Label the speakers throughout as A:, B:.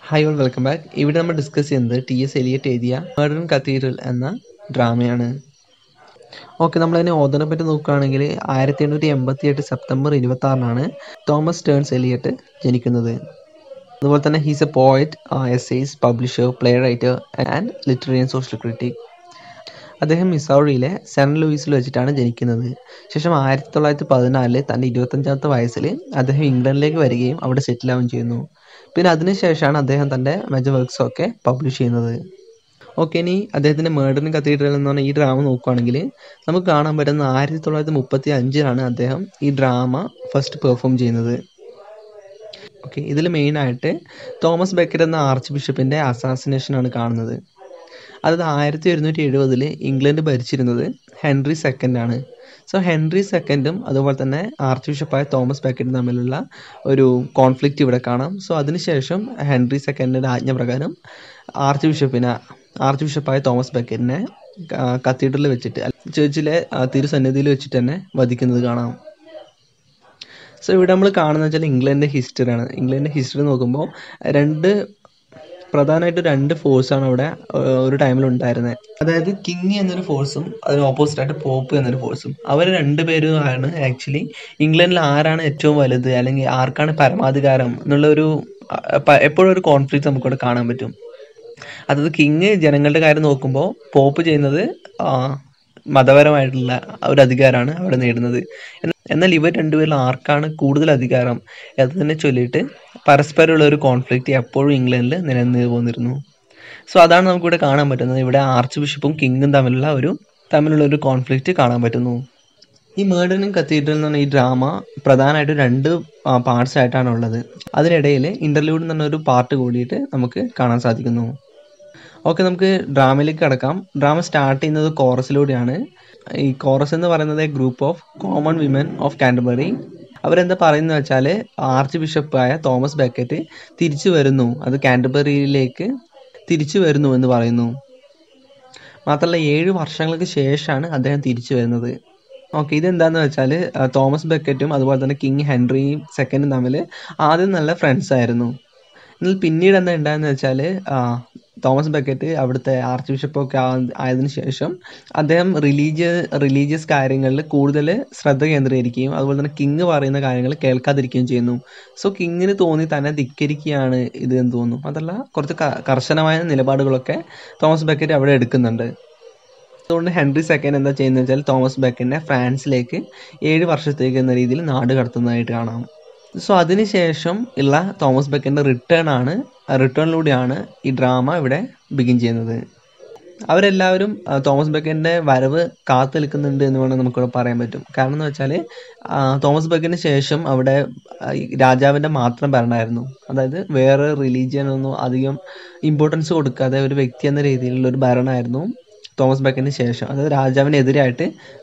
A: hi all welcome back ഇവിടെ നമ്മൾ discuss ചെയ്യുന്നത് ടി എസ് എലിയറ്റ് എഴുതിയ മേഡൻ കത്തീഡ്രൽ എന്ന ഡ്രാമയാണ് ഓക്കെ നമ്മളതിനെ ഓതനെ പറ്റി നോക്കുകയാണെങ്കിൽ ആയിരത്തി എണ്ണൂറ്റി എൺപത്തി എട്ട് സെപ്റ്റംബർ ഇരുപത്തി ആറിനാണ് തോമസ് ടേൺസ് എലിയറ്റ് ജനിക്കുന്നത് അതുപോലെ തന്നെ he's a poet essays publisher play writer and literary and social critic അദ്ദേഹം മിസൗറിയിലെ സെൻറ്റ് ലൂയിസിൽ വെച്ചിട്ടാണ് ജനിക്കുന്നത് ശേഷം ആയിരത്തി തൊള്ളായിരത്തി പതിനാലില് തൻ്റെ ഇരുപത്തഞ്ചാമത്തെ വയസ്സിൽ അദ്ദേഹം ഇംഗ്ലണ്ടിലേക്ക് വരികയും അവിടെ സെറ്റിൽ ആവുകയും ചെയ്യുന്നു പിന്നെ അതിനുശേഷമാണ് അദ്ദേഹം തൻ്റെ മെജർ വർക്ക്സ് ഒക്കെ പബ്ലിഷ് ചെയ്യുന്നത് ഓക്കെ ഇനി അദ്ദേഹത്തിൻ്റെ മേഡറിൻ കത്തീഡ്രൽ എന്ന് പറഞ്ഞ ഈ ഡ്രാമ നോക്കുകയാണെങ്കിൽ നമുക്ക് കാണാൻ പറ്റുന്ന ആയിരത്തി തൊള്ളായിരത്തി മുപ്പത്തി അഞ്ചിലാണ് അദ്ദേഹം ഈ ഡ്രാമ ഫസ്റ്റ് പെർഫോം ചെയ്യുന്നത് ഓക്കെ ഇതിൽ മെയിനായിട്ട് തോമസ് ബെക്കറ്റ് എന്ന ആർച്ച് ബിഷപ്പിൻ്റെ അസാസിനേഷനാണ് കാണുന്നത് അതായത് ആയിരത്തി ഒരുന്നൂറ്റി എഴുപതിൽ ഇംഗ്ലണ്ട് ഭരിച്ചിരുന്നത് ഹെൻറി സെക്കൻഡ് ആണ് സോ ഹെൻറി സെക്കൻഡും അതുപോലെ തന്നെ ആർച്ച് ബിഷപ്പായ തോമസ് ബെക്കറ്റും തമ്മിലുള്ള ഒരു കോൺഫ്ലിക്റ്റ് ഇവിടെ കാണാം സോ അതിനുശേഷം ഹെൻറി സെക്കൻഡിൻ്റെ ആജ്ഞ പ്രകാരം ആർച്ച് ബിഷപ്പിനെ ആർച്ച് ബിഷപ്പായ തോമസ് ബെക്കറ്റിനെ കത്തീഡ്രലിൽ വെച്ചിട്ട് ചേർച്ചിലെ തിരുസന്നിധിയിൽ വെച്ചിട്ട് തന്നെ വധിക്കുന്നത് കാണാം സോ ഇവിടെ നമ്മൾ കാണുന്നത് വെച്ചാൽ ഇംഗ്ലണ്ടിൻ്റെ ഹിസ്റ്ററിയാണ് ഇംഗ്ലണ്ടിൻ്റെ ഹിസ്റ്ററി നോക്കുമ്പോൾ രണ്ട് പ്രധാനമായിട്ട് രണ്ട് ഫോഴ്സാണ് അവിടെ ഒരു ടൈമിൽ ഉണ്ടായിരുന്നത് അതായത് കിങ് എന്നൊരു ഫോഴ്സും അതിന് ഓപ്പോസിറ്റ് ആയിട്ട് പോപ്പ് എന്നൊരു ഫോഴ്സും അവർ രണ്ടുപേരും ആണ് ആക്ച്വലി ഇംഗ്ലണ്ടിൽ ആരാണ് ഏറ്റവും വലുത് അല്ലെങ്കിൽ ആർക്കാണ് പരമാധികാരം എന്നുള്ള ഒരു എപ്പോഴും ഒരു കോൺഫ്ലിക്റ്റ് നമുക്കിവിടെ കാണാൻ പറ്റും അതായത് കിങ് ജനങ്ങളുടെ കാര്യം നോക്കുമ്പോൾ പോപ്പ് ചെയ്യുന്നത് മതപരമായിട്ടുള്ള ഒരു അധികാരമാണ് അവിടെ നേടുന്നത് എന്നാൽ ഇവർ രണ്ടുപേരിൽ ആർക്കാണ് കൂടുതൽ അധികാരം എന്നതിനെ ചൊല്ലിയിട്ട് പരസ്പരമുള്ള ഒരു കോൺഫ്ലിക്റ്റ് എപ്പോഴും ഇംഗ്ലണ്ടിൽ നിലനിന്ന് പോന്നിരുന്നു സോ അതാണ് നമുക്കിവിടെ കാണാൻ പറ്റുന്നത് ഇവിടെ ആർച്ച് ബിഷപ്പും കിങ്ങും തമ്മിലുള്ള ഒരു തമ്മിലുള്ള ഒരു കോൺഫ്ലിക്റ്റ് കാണാൻ പറ്റുന്നു ഈ മേഡനും കത്തീഡ്രൽ എന്ന് പറഞ്ഞ ഈ ഡ്രാമ പ്രധാനമായിട്ട് രണ്ട് പാർട്സ് ആയിട്ടാണ് ഉള്ളത് അതിനിടയിൽ ഇന്റർലൂഡ് എന്ന് പറഞ്ഞ ഒരു പാർട്ട് കൂടിയിട്ട് നമുക്ക് കാണാൻ സാധിക്കുന്നു ഓക്കെ നമുക്ക് ഡ്രാമയിലേക്ക് കിടക്കാം ഡ്രാമ സ്റ്റാർട്ട് ചെയ്യുന്നത് കോറസിലൂടെയാണ് ഈ കോറസ് എന്ന് പറയുന്നത് group of common women of Canterbury അവരെന്താ പറയുന്നത് വെച്ചാൽ ആർച്ച് ബിഷപ്പായ തോമസ് ബെക്കറ്റ് തിരിച്ചു വരുന്നു അത് കാൻഡബറിയിലേക്ക് തിരിച്ചു വരുന്നു എന്ന് പറയുന്നു മാത്രമല്ല ഏഴ് വർഷങ്ങൾക്ക് ശേഷമാണ് അദ്ദേഹം തിരിച്ചു വരുന്നത് ഓക്കെ ഇതെന്താന്ന് വെച്ചാൽ തോമസ് ബെക്കറ്റും അതുപോലെ തന്നെ കിങ് ഹെൻറി സെക്കൻഡും തമ്മിൽ ആദ്യം നല്ല ഫ്രണ്ട്സ് ആയിരുന്നു എന്നാൽ പിന്നീട് എന്താ ഉണ്ടായെന്ന് വെച്ചാൽ തോമസ് ബെക്കറ്റ് അവിടുത്തെ ആർച്ച് ബിഷപ്പൊക്കെ ആയതിനു ശേഷം അദ്ദേഹം റിലീജിയ റിലീജിയസ് കാര്യങ്ങളിൽ കൂടുതൽ ശ്രദ്ധ കേന്ദ്രീകരിക്കുകയും അതുപോലെ തന്നെ കിങ് പറയുന്ന കാര്യങ്ങൾ കേൾക്കാതിരിക്കുകയും ചെയ്യുന്നു സോ കിങ്ങിന് തോന്നി തന്നെ ധിക്കരിക്കുകയാണ് ഇത് എന്ന് തോന്നുന്നു അതല്ല കുറച്ച് കർശനമായ നിലപാടുകളൊക്കെ തോമസ് ബെക്കറ്റ് അവിടെ എടുക്കുന്നുണ്ട് അതുകൊണ്ട് ഹെൻറി സെക്കൻഡ് എന്താ ചെയ്യുന്നത് വെച്ചാൽ തോമസ് ബെക്കറ്റിനെ ഫ്രാൻസിലേക്ക് ഏഴ് വർഷത്തേക്ക് എന്ന രീതിയിൽ നാട് കടത്തുന്നതായിട്ട് കാണാം സോ അതിനുശേഷം ഉള്ള തോമസ് ബെക്കൻ്റെ റിട്ടേൺ ആണ് റിട്ടേണിലൂടെയാണ് ഈ ഡ്രാമ ഇവിടെ ബിഗിൻ ചെയ്യുന്നത് അവരെല്ലാവരും തോമസ് ബെക്കൻ്റെ വരവ് കാത്തു നിൽക്കുന്നുണ്ട് എന്ന് വേണമെങ്കിൽ നമുക്കിവിടെ പറയാൻ പറ്റും കാരണം എന്ന് വെച്ചാൽ തോമസ് ബെക്കന് ശേഷം അവിടെ രാജാവിൻ്റെ മാത്രം ഭരണമായിരുന്നു അതായത് വേറെ റിലീജിയനൊന്നും അധികം ഇമ്പോർട്ടൻസ് കൊടുക്കാതെ ഒരു വ്യക്തി എന്ന രീതിയിലുള്ള ഒരു ഭരണമായിരുന്നു തോമസ് ബെക്കന് ശേഷം അതായത് രാജാവിനെതിരായിട്ട്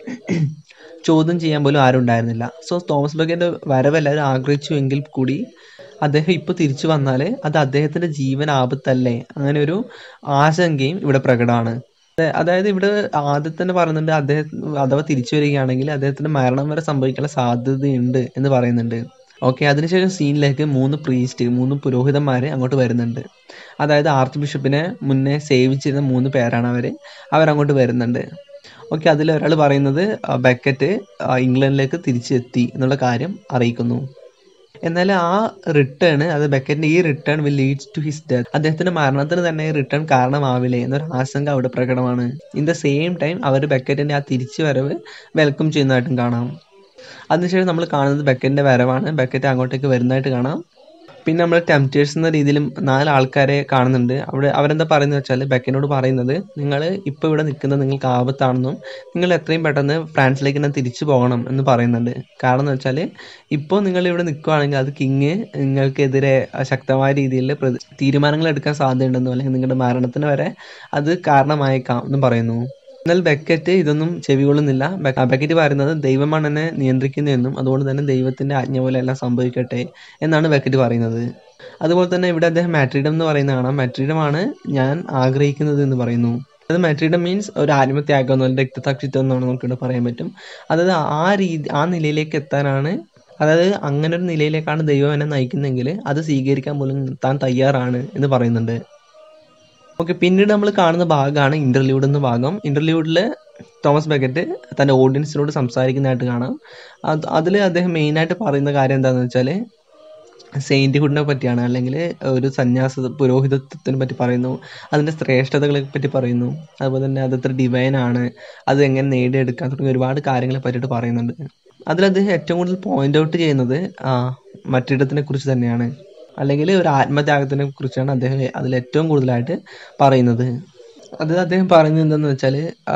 A: ചോദ്യം ചെയ്യാൻ പോലും ആരും ഉണ്ടായിരുന്നില്ല സോ തോമസ് ബെക്കൻ്റെ വരവ് എല്ലാവരും ആഗ്രഹിച്ചു എങ്കിൽ കൂടി അദ്ദേഹം ഇപ്പോൾ തിരിച്ചു വന്നാൽ അത് അദ്ദേഹത്തിൻ്റെ ജീവൻ ആപത്തല്ലേ അങ്ങനെ ഒരു ആശങ്കയും ഇവിടെ പ്രകടമാണ് അതായത് ഇവിടെ ആദ്യം തന്നെ പറയുന്നുണ്ട് അദ്ദേഹം അഥവാ തിരിച്ചു വരികയാണെങ്കിൽ അദ്ദേഹത്തിന്റെ മരണം വരെ സംഭവിക്കാനുള്ള സാധ്യതയുണ്ട് എന്ന് പറയുന്നുണ്ട് ഓക്കെ അതിനുശേഷം സീനിലേക്ക് മൂന്ന് പ്രീസ്റ്റ് മൂന്ന് പുരോഹിതന്മാര് അങ്ങോട്ട് വരുന്നുണ്ട് അതായത് ആർച്ച് ബിഷപ്പിനെ മുന്നേ സേവിച്ചിരുന്ന മൂന്ന് പേരാണ് അവർ അവരങ്ങോട്ട് വരുന്നുണ്ട് ഓക്കെ അതിൽ ഒരാൾ പറയുന്നത് ബെക്കറ്റ് ഇംഗ്ലണ്ടിലേക്ക് തിരിച്ചെത്തി എന്നുള്ള കാര്യം അറിയിക്കുന്നു എന്നാൽ ആ റിട്ടേൺ അത് ബെക്കറ്റിന്റെ ഈ return will leads to his death അദ്ദേഹത്തിന്റെ മരണത്തിന് തന്നെ ഈ റിട്ടേൺ കാരണമാവില്ലേ എന്നൊരു ആശങ്ക അവിടെ പ്രകടമാണ് ഇൻ ദ സെയിം ടൈം അവർ ബെക്കറ്റിന്റെ ആ തിരിച്ചു വരവ് വെൽക്കം ചെയ്യുന്നതായിട്ടും കാണാം അതിനുശേഷം നമ്മൾ കാണുന്നത് ബെക്കറ്റിന്റെ വരവാണ് ബെക്കറ്റ് അങ്ങോട്ടേക്ക് വരുന്നതായിട്ട് കാണാം പിന്നെ നമ്മൾ ടെംപ്റ്റേഴ്സ് എന്ന രീതിയിലും നാല് ആൾക്കാരെ കാണുന്നുണ്ട് അവിടെ അവരെന്താ പറയുന്നത് വെച്ചാൽ ബെക്കനോട് പറയുന്നത് നിങ്ങൾ ഇപ്പോൾ ഇവിടെ നിൽക്കുന്നത് നിങ്ങൾക്ക് ആപത്താണെന്നും നിങ്ങൾ എത്രയും പെട്ടെന്ന് ഫ്രാൻസിലേക്ക് തന്നെ തിരിച്ചു പോകണം എന്ന് പറയുന്നുണ്ട് കാരണം എന്ന് വെച്ചാൽ ഇപ്പോൾ നിങ്ങൾ ഇവിടെ നിൽക്കുകയാണെങ്കിൽ അത് കിങ് നിങ്ങൾക്കെതിരെ ശക്തമായ രീതിയിൽ തീരുമാനങ്ങൾ എടുക്കാൻ സാധ്യതയുണ്ടെന്നും അല്ലെങ്കിൽ നിങ്ങളുടെ മരണത്തിന് വരെ അത് കാരണമായേക്കാം എന്നും പറയുന്നു എന്നാൽ ബെക്കറ്റ് ഇതൊന്നും ചെവികൊള്ളുന്നില്ല ബെക്കറ്റ് പറയുന്നത് ദൈവമാണ് എന്നെ നിയന്ത്രിക്കുന്നതെന്നും അതുകൊണ്ട് തന്നെ ദൈവത്തിന്റെ ആജ്ഞ പോലെ എല്ലാം സംഭവിക്കട്ടെ എന്നാണ് ബെക്കറ്റ് പറയുന്നത് അതുപോലെ തന്നെ ഇവിടെ അദ്ദേഹം മാട്രീഡം എന്ന് പറയുന്ന കാണാം മാട്രീഡമാണ് ഞാൻ ആഗ്രഹിക്കുന്നത് എന്ന് പറയുന്നു അത് മാട്രീഡം മീൻസ് ഒരു ആത്മത്യാഗം എന്നോ രക്തസാക്ഷിത്വം എന്നാണ് നമുക്കിവിടെ പറയാൻ പറ്റും അതായത് ആ രീതി ആ നിലയിലേക്ക് എത്താനാണ് അതായത് അങ്ങനെ ഒരു നിലയിലേക്കാണ് ദൈവം എന്നെ നയിക്കുന്നതെങ്കിൽ അത് സ്വീകരിക്കാൻ പോലും താൻ തയ്യാറാണ് എന്ന് പറയുന്നുണ്ട് ഓക്കെ പിന്നീട് നമ്മൾ കാണുന്ന ഭാഗമാണ് ഇന്റർലൂഡ് എന്ന ഭാഗം ഇന്റർലൂഡിൽ തോമസ് ബെക്കറ്റ് തൻ്റെ ഓഡിയൻസിനോട് സംസാരിക്കുന്നതായിട്ട് കാണാം അത് അതിൽ അദ്ദേഹം മെയിനായിട്ട് പറയുന്ന കാര്യം എന്താണെന്ന് വെച്ചാൽ സെയിൻറ്റ്ഹുഡിനെ പറ്റിയാണ് അല്ലെങ്കിൽ ഒരു സന്യാസ പുരോഹിതത്വത്തിനെ പറ്റി പറയുന്നു അതിൻ്റെ ശ്രേഷ്ഠതകളെ പറ്റി പറയുന്നു അതുപോലെ തന്നെ അത് എത്ര ഡിവൈൻ ആണ് അത് എങ്ങനെ നേടിയെടുക്കാൻ തുടങ്ങിയ ഒരുപാട് കാര്യങ്ങളെ പറ്റിയിട്ട് പറയുന്നുണ്ട് അതിൽ അദ്ദേഹം ഏറ്റവും കൂടുതൽ പോയിന്റ് ഔട്ട് ചെയ്യുന്നത് ആ, മറ്റിടത്തിനെ കുറിച്ച് തന്നെയാണ് അല്ലെങ്കിൽ ഒരു ആത്മത്യാഗത്തിനെ കുറിച്ചാണ് അദ്ദേഹം അതിൽ ഏറ്റവും കൂടുതലായിട്ട് പറയുന്നത് അത് അദ്ദേഹം പറയുന്നത് എന്താണെന്ന് വെച്ചാൽ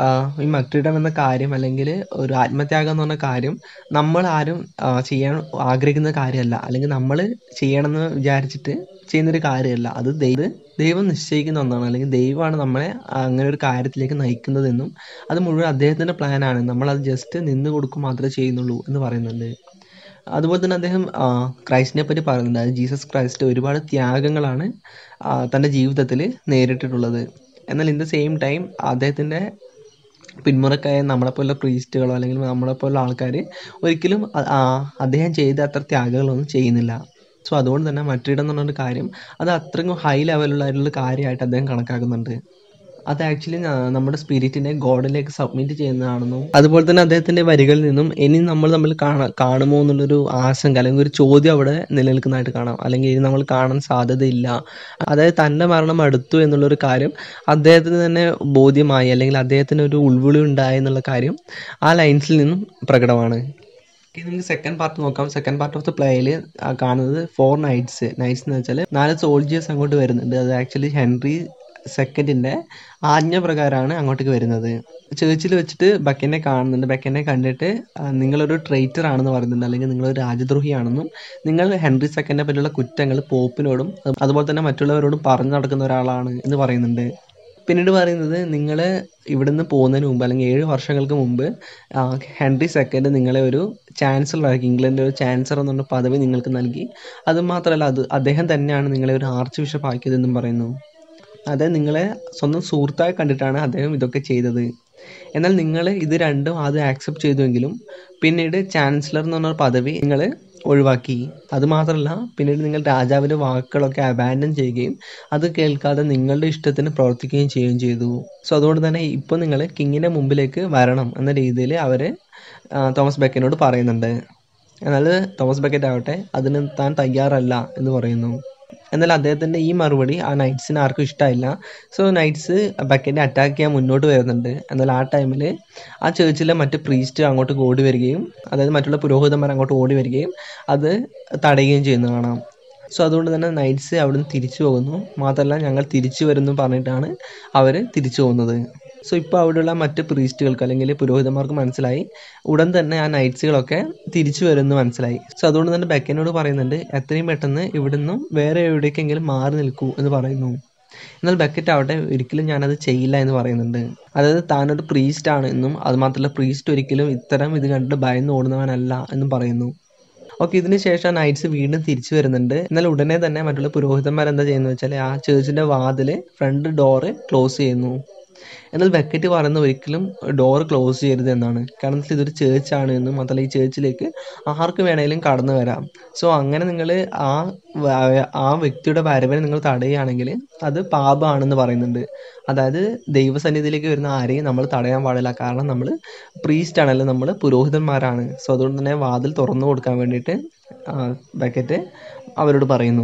A: ഈ മറ്റിടം എന്ന കാര്യം അല്ലെങ്കിൽ ഒരു ആത്മത്യാഗം എന്ന് പറഞ്ഞ കാര്യം നമ്മൾ ആരും ആ, ചെയ്യാൻ ആഗ്രഹിക്കുന്ന കാര്യമല്ല അല്ലെങ്കിൽ നമ്മൾ ചെയ്യണമെന്ന് വിചാരിച്ചിട്ട് ചെയ്യുന്നൊരു കാര്യമല്ല അത് ദൈവ ദൈവം നിശ്ചയിക്കുന്ന ഒന്നാണ് അല്ലെങ്കിൽ ദൈവമാണ് നമ്മളെ അങ്ങനെ ഒരു കാര്യത്തിലേക്ക് നയിക്കുന്നതെന്നും അത് മുഴുവൻ അദ്ദേഹത്തിൻ്റെ പ്ലാനാണ് നമ്മൾ അത് ജസ്റ്റ് നിന്ന് കൊടുക്കുക മാത്രമേ ചെയ്യുന്നുള്ളൂ എന്ന് പറയുന്നുണ്ട് അതുപോലെ തന്നെ അദ്ദേഹം ആ, ക്രൈസ്റ്റിനെ പറ്റി പറയുന്നുണ്ട് അതായത് ജീസസ് ക്രൈസ്റ്റ് ഒരുപാട് ത്യാഗങ്ങളാണ് ആ, തൻ്റെ ജീവിതത്തിൽ നേരിട്ടിട്ടുള്ളത് എന്നാൽ ഇൻ ദ സെയിം ടൈം അദ്ദേഹത്തിൻ്റെ പിന്മുറക്കായ നമ്മളെപ്പോലുള്ള പ്രീസ്റ്റുകളോ അല്ലെങ്കിൽ നമ്മളെപ്പോലുള്ള ആൾക്കാർ ഒരിക്കലും അ- ആ, അദ്ദേഹം ചെയ്ത അത്ര ത്യാഗങ്ങളൊന്നും ചെയ്യുന്നില്ല സോ അതുകൊണ്ട് തന്നെ മറ്റിടം എന്ന് പറഞ്ഞൊരു കാര്യം അത് അത്രയും ഹൈ ലെവലുള്ള കാര്യമായിട്ട് അദ്ദേഹം കണക്കാക്കുന്നുണ്ട് അത് ആക്ച്വലി നമ്മുടെ സ്പിരിറ്റിനെ ഗോഡിലേക്ക് സബ്മിറ്റ് ചെയ്യുന്നതാണെന്നും അതുപോലെ തന്നെ അദ്ദേഹത്തിന്റെ വരികളിൽ നിന്നും ഇനി നമ്മൾ തമ്മിൽ കാണാ കാണുമോ എന്നുള്ളൊരു ആശങ്ക അല്ലെങ്കിൽ ഒരു ചോദ്യം അവിടെ നിലനിൽക്കുന്നതായിട്ട് കാണാം അല്ലെങ്കിൽ ഇനി നമ്മൾ കാണാൻ സാധ്യതയില്ല അതായത് തന്റെ മരണം അടുത്തു എന്നുള്ളൊരു കാര്യം അദ്ദേഹത്തിന് തന്നെ ബോധ്യമായി അല്ലെങ്കിൽ അദ്ദേഹത്തിന് ഒരു ഉൾവിളി ഉണ്ടായി എന്നുള്ള കാര്യം ആ ലൈൻസിൽ നിന്നും പ്രകടമാണ് ഇനി നമുക്ക് സെക്കൻഡ് പാർട്ട് നോക്കാം സെക്കൻഡ് പാർട്ട് ഓഫ് ദ പ്ലേയിൽ കാണുന്നത് ഫോർ നൈറ്റ്സ് നൈറ്റ്സ് എന്ന് വെച്ചാൽ നാല് സോൾജിയേഴ്സ് അങ്ങോട്ട് വരുന്നുണ്ട് അത് ആക്ച്വലി ഹെൻറി സെക്കൻഡിന്റെ ആജ്ഞ പ്രകാരമാണ് അങ്ങോട്ടേക്ക് വരുന്നത് ചേർച്ചിൽ വെച്ചിട്ട് ബക്കനെ കാണുന്നുണ്ട് ബക്കനെ കണ്ടിട്ട് ആ, നിങ്ങളൊരു ട്രൈറ്റർ ആണെന്ന് പറയുന്നുണ്ട് അല്ലെങ്കിൽ നിങ്ങളൊരു രാജദ്രോഹിയാണെന്നും നിങ്ങൾ ഹെൻറി സെക്കൻഡിനെ പറ്റിയുള്ള കുറ്റങ്ങൾ പോപ്പിനോടും അത് അതുപോലെ തന്നെ മറ്റുള്ളവരോടും പറഞ്ഞു നടക്കുന്ന ഒരാളാണ് എന്ന് പറയുന്നുണ്ട് പിന്നീട് പറയുന്നത് നിങ്ങൾ ഇവിടുന്ന് പോകുന്നതിന് മുമ്പ് അല്ലെങ്കിൽ ഏഴ് വർഷങ്ങൾക്ക് മുമ്പ് ആ, ഹെൻറി സെക്കൻഡ് നിങ്ങളെ ഒരു ചാൻസലർ ആക്കി ഇംഗ്ലണ്ടിൻ്റെ ഒരു ചാൻസലർ എന്നുള്ള പദവി നിങ്ങൾക്ക് നൽകി അത് മാത്രമല്ല അത് അദ്ദേഹം തന്നെയാണ് നിങ്ങളെ ഒരു ആർച്ച് ബിഷപ്പ് ആക്കിയതെന്നും പറയുന്നു അതായത് നിങ്ങളെ സ്വന്തം സുഹൃത്തായി കണ്ടിട്ടാണ് അദ്ദേഹം ഇതൊക്കെ ചെയ്തത് എന്നാൽ നിങ്ങൾ ഇത് രണ്ടും ആദ്യം ആക്സെപ്റ്റ് ചെയ്തുവെങ്കിലും പിന്നീട് ചാൻസലർ എന്ന് പറഞ്ഞ പദവി നിങ്ങൾ ഒഴിവാക്കി അത് മാത്രമല്ല പിന്നീട് നിങ്ങൾ രാജാവിൻ്റെ വാക്കുകളൊക്കെ അബാൻഡൻ ചെയ്യുകയും അത് കേൾക്കാതെ നിങ്ങളുടെ ഇഷ്ടത്തിന് പ്രവർത്തിക്കുകയും ചെയ്യുകയും ചെയ്തു സോ അതുകൊണ്ട് തന്നെ ഇപ്പോൾ നിങ്ങൾ കിങ്ങിൻ്റെ മുമ്പിലേക്ക് വരണം എന്ന രീതിയിൽ അവർ തോമസ് ബെക്കനോട് പറയുന്നുണ്ട് എന്നാൽ തോമസ് ബെക്കറ്റ് ആവട്ടെ അതിന് താൻ തയ്യാറല്ല എന്ന് പറയുന്നു എന്നാൽ അദ്ദേഹത്തിന്റെ ഈ മറുപടി ആ നൈറ്റ്സിന് ആർക്കും ഇഷ്ടമായില്ല സോ നൈറ്റ്സ് ബക്കറ്റിനെ അറ്റാക്ക് ചെയ്യാൻ മുന്നോട്ട് വരുന്നുണ്ട് എന്നാൽ ആ ടൈമിൽ ആ ചേർച്ചിലെ മറ്റ് പ്രീസ്റ്റ് അങ്ങോട്ട് ഓടി വരികയും അതായത് മറ്റുള്ള പുരോഹിതന്മാർ അങ്ങോട്ട് ഓടി വരികയും അത് തടയുകയും ചെയ്യുന്നത് കാണാം സോ അതുകൊണ്ട് തന്നെ നൈറ്റ്സ് അവിടുന്ന് തിരിച്ചു പോകുന്നു മാത്രമല്ല ഞങ്ങൾ തിരിച്ചു വരുന്നു പറഞ്ഞിട്ടാണ് അവർ തിരിച്ചു പോകുന്നത് സോ ഇപ്പോൾ അവിടെയുള്ള മറ്റ് പ്രീസ്റ്റുകൾക്ക് അല്ലെങ്കിൽ പുരോഹിതന്മാർക്ക് മനസ്സിലായി ഉടൻ തന്നെ ആ നൈറ്റ്സുകളൊക്കെ തിരിച്ചു വരുമെന്ന് മനസ്സിലായി സോ അതുകൊണ്ട് തന്നെ ബെക്കനോട് പറയുന്നുണ്ട് എത്രയും പെട്ടെന്ന് ഇവിടുന്ന് വേറെ എവിടേക്കെങ്കിലും മാറി നിൽക്കൂ എന്ന് പറയുന്നു എന്നാൽ ബക്കറ്റ് ആവട്ടെ ഒരിക്കലും ഞാനത് ചെയ്യില്ല എന്ന് പറയുന്നുണ്ട് അതായത് താനൊരു പ്രീസ്റ്റ് ആണ് എന്നും അത് മാത്രമല്ല പ്രീസ്റ്റ് ഒരിക്കലും ഇത്തരം ഇത് കണ്ടിട്ട് ഭയന്ന് ഓടുന്നവനല്ല എന്നും പറയുന്നു ഓക്കെ ഇതിന് ശേഷം നൈറ്റ്സ് വീണ്ടും തിരിച്ചു വരുന്നുണ്ട് എന്നാൽ ഉടനെ തന്നെ മറ്റുള്ള പുരോഹിതന്മാർ എന്താ ചെയ്യുന്നത് വെച്ചാൽ ആ ചേർച്ചിന്റെ വാതില് ഫ്രണ്ട് ഡോറ് ക്ലോസ് ചെയ്യുന്നു എന്നാൽ ബക്കറ്റ് പറയുന്ന ഒരിക്കലും ഡോർ ക്ലോസ് ചെയ്യരുത് എന്നാണ് കാരണം വെച്ചാൽ ഇതൊരു ചേർച്ചാണ് എന്നും മാത്രമല്ല ഈ ചേർച്ചിലേക്ക് ആർക്ക് വേണേലും കടന്നു വരാം സോ അങ്ങനെ നിങ്ങൾ ആ വ- ആ വ്യക്തിയുടെ വരവിനെ നിങ്ങൾ തടയുകയാണെങ്കിൽ അത് പാപമാണെന്ന് പറയുന്നുണ്ട് അതായത് ദൈവസന്നിധിയിലേക്ക് വരുന്ന ആരെയും നമ്മൾ തടയാൻ പാടില്ല കാരണം നമ്മൾ പ്രീസ്റ്റ് ആണല്ലോ നമ്മൾ പുരോഹിതന്മാരാണ് സോ അതുകൊണ്ട് തന്നെ വാതിൽ തുറന്നു കൊടുക്കാൻ വേണ്ടിയിട്ട് ബക്കറ്റ് അവരോട് പറയുന്നു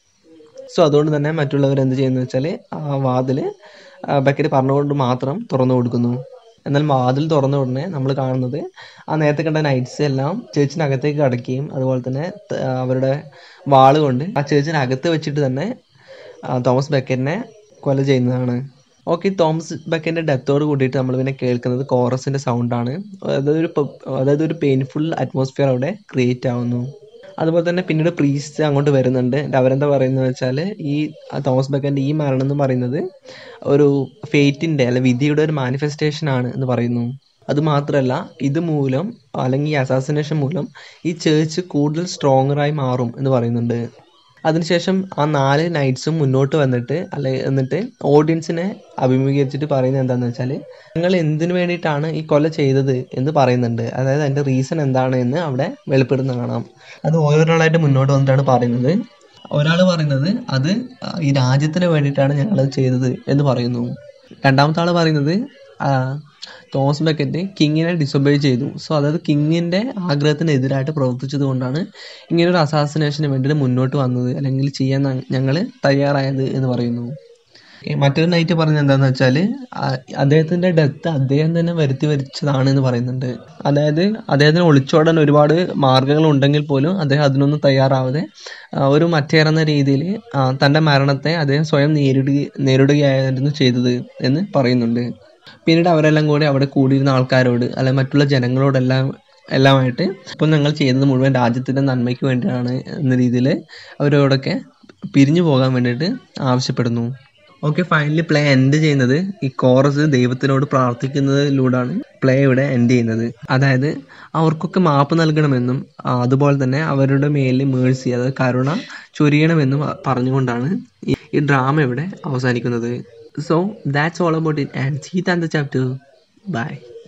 A: സോ അതുകൊണ്ട് തന്നെ മറ്റുള്ളവർ എന്ത് ചെയ്യുന്നു വെച്ചാൽ ആ വാതിൽ ബക്കറ്റ് പറഞ്ഞുകൊണ്ട് മാത്രം തുറന്നു കൊടുക്കുന്നു എന്നാൽ വാതിൽ തുറന്ന ഉടനെ നമ്മൾ കാണുന്നത് ആ നേരത്തെ കണ്ട നൈറ്റ്സ് എല്ലാം ചേച്ചിനകത്തേക്ക് കടക്കുകയും അതുപോലെ തന്നെ ത- അവരുടെ വാള് കൊണ്ട് ആ ചേച്ചിനകത്ത് വെച്ചിട്ട് തന്നെ ആ, തോമസ് ബക്കറ്റിനെ കൊല ചെയ്യുന്നതാണ് ഓക്കെ തോമസ് ബക്കറ്റിന്റെ ഡെത്തോട് കൂടിയിട്ട് നമ്മൾ പിന്നെ കേൾക്കുന്നത് കോറസിന്റെ സൗണ്ടാണ് അതായത് ഒരു പ- അതായത് ഒരു പെയിൻഫുൾ അറ്റ്മോസ്ഫിയർ അവിടെ ക്രിയേറ്റ് ആവുന്നു അതുപോലെ തന്നെ പിന്നീട് പ്രീസ്റ്റ് അങ്ങോട്ട് വരുന്നുണ്ട് എന്നിട്ട് അവരെന്താ പറയുന്നത് വെച്ചാൽ ഈ ആ തോമസ് ബക്കൻ്റെ ഈ മരണം എന്ന് പറയുന്നത് ഒരു ഫേറ്റിന്റെ അല്ലെ വിധിയുടെ ഒരു മാനിഫെസ്റ്റേഷൻ ആണ് എന്ന് പറയുന്നു അത് മാത്രമല്ല ഇത് മൂലം അല്ലെങ്കിൽ ഈ അസാസിനേഷൻ മൂലം ഈ ചേർച്ച് കൂടുതൽ സ്ട്രോങ്ങറായി മാറും എന്ന് പറയുന്നുണ്ട് അതിനുശേഷം ആ നാല് നൈറ്റ്സും മുന്നോട്ട് വന്നിട്ട് അല്ലെ എന്നിട്ട് ഓഡിയൻസിനെ അഭിമുഖീകരിച്ചിട്ട് പറയുന്നത് എന്താണെന്ന് വെച്ചാൽ നിങ്ങൾ എന്തിനു വേണ്ടിയിട്ടാണ് ഈ കൊല ചെയ്തത് എന്ന് പറയുന്നുണ്ട് അതായത് അതിൻ്റെ റീസൺ എന്താണ് എന്ന് അവിടെ വെളിപ്പെടുന്ന കാണാം അത് ഓരോരാളായിട്ട് മുന്നോട്ട് വന്നിട്ടാണ് പറയുന്നത് ഒരാൾ പറയുന്നത് അത് ഈ രാജ്യത്തിന് വേണ്ടിയിട്ടാണ് ഞങ്ങളത് ചെയ്തത് എന്ന് പറയുന്നു രണ്ടാമത്തെ ആൾ പറയുന്നത് ആ, തോമസ് ബക്കറ്റ് കിങ്ങിനെ ഡിസൊബേ ചെയ്തു സോ അതായത് കിങ്ങിൻ്റെ ആഗ്രഹത്തിന് എതിരായിട്ട് പ്രവർത്തിച്ചത് കൊണ്ടാണ് ഇങ്ങനെ ഒരു അസാസിനേഷന് വേണ്ടിയിട്ട് മുന്നോട്ട് വന്നത് അല്ലെങ്കിൽ ചെയ്യാൻ ഞങ്ങൾ തയ്യാറായത് എന്ന് പറയുന്നു ഈ മറ്റൊരു നൈറ്റ് പറഞ്ഞത് എന്താന്ന് വെച്ചാൽ അദ്ദേഹത്തിന്റെ ഡെത്ത് അദ്ദേഹം തന്നെ വരുത്തി വരിച്ചതാണ് എന്ന് പറയുന്നുണ്ട് അതായത് അദ്ദേഹത്തിന് ഒളിച്ചോടാൻ ഒരുപാട് മാർഗങ്ങൾ ഉണ്ടെങ്കിൽ പോലും അദ്ദേഹം അതിനൊന്നും തയ്യാറാവാതെ ആ, ഒരു മറ്റേറുന്ന രീതിയിൽ തന്റെ മരണത്തെ അദ്ദേഹം സ്വയം നേരിടുക നേരിടുകയായിരുന്നു ചെയ്തത് എന്ന് പറയുന്നുണ്ട് പിന്നീട് അവരെല്ലാം കൂടി അവിടെ കൂടിയിരുന്ന ആൾക്കാരോട് അല്ലെ മറ്റുള്ള ജനങ്ങളോടെല്ലാം എല്ലാമായിട്ട് ഇപ്പം ഞങ്ങൾ ചെയ്തത് മുഴുവൻ രാജ്യത്തിന്റെ നന്മയ്ക്ക് വേണ്ടിയാണ് എന്ന രീതിയിൽ അവരോടൊക്കെ പിരിഞ്ഞു പോകാൻ വേണ്ടിയിട്ട് ആവശ്യപ്പെടുന്നു ഓക്കെ ഫൈനലി പ്ലേ എൻഡ് ചെയ്യുന്നത് ഈ കോറസ് ദൈവത്തിനോട് പ്രാർത്ഥിക്കുന്നതിലൂടെയാണ് പ്ലേ ഇവിടെ എൻഡ് ചെയ്യുന്നത് അതായത് അവർക്കൊക്കെ മാപ്പ് നൽകണമെന്നും ആ, അതുപോലെ തന്നെ അവരുടെ മേലിൽ മേഴ്സി അതായത് കരുണ ചൊരിയണമെന്നും പറഞ്ഞുകൊണ്ടാണ് ഈ ഈ ഡ്രാമ ഇവിടെ അവസാനിക്കുന്നത് so that's all about it and see then the chapter by